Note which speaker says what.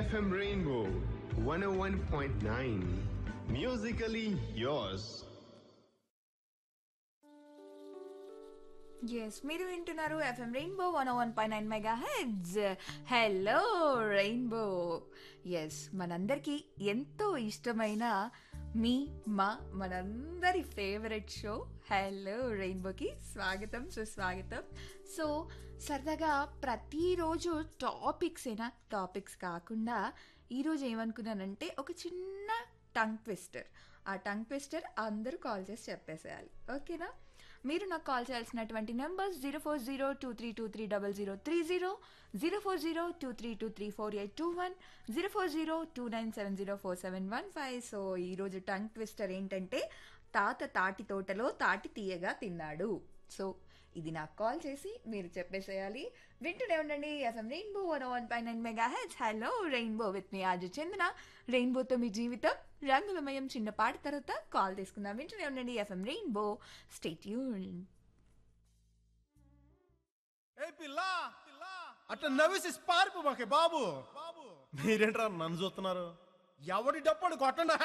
Speaker 1: FM Rainbow 101.9. Musically yours.
Speaker 2: Yes మీరు వింటున్నారు FM Rainbow one one పై nine mega hertz hello Rainbow yes మనందరికీ ఎంతో ఇష్టమైన మీ మా మనందరి ఫేవరెట్ షో హలో రెయిన్బోకి స్వాగతం సుస్వాగతం సో సరదాగా ప్రతిరోజు టాపిక్స్ ఏనా టాపిక్స్ కాకుండా ఈరోజు ఏమనుకున్నానంటే ఒక చిన్న టంగ్ ట్విస్టర్ ఆ టంగ్ ట్విస్టర్ అందరూ కాల్ చేసి చెప్పేసేయాలి ఓకేనా మీరు నాకు కాల్ చేయాల్సినటువంటి numbers zero four zero two three two three double zero three zero zero four zero two three two three four eight two one zero four zero two nine seven zero four seven one five so ఈరోజు tongue twister ఏంటంటే తాత తాటి తోటలో తాటి తీయగా తిన్నాడు so ఇది నాకు కాల్ చేసి మీరు చెప్పేసేయాలి వింటూనే ఉండండి ఎఫ్ఎం రెయిన్బో వన్ వన్ పై nine mega H hello Rainbow with me Aju Chandana రెయిన్బోతో మీ జీవితం రంగులమయం చిన్న పాట తర్వాత కాల్ తీసుకుందాం వింటూనే ఉండండి ఎఫ్ఎం రెయిన్బో స్టేట్ యూన్
Speaker 3: ఏ పిల్ల అట్లా నవ్వేసి పారిపో మాకే బాబు మీరేంట్రా నన్ను చూస్తున్నారు ఎవడి డప్పుడు కొట్టండి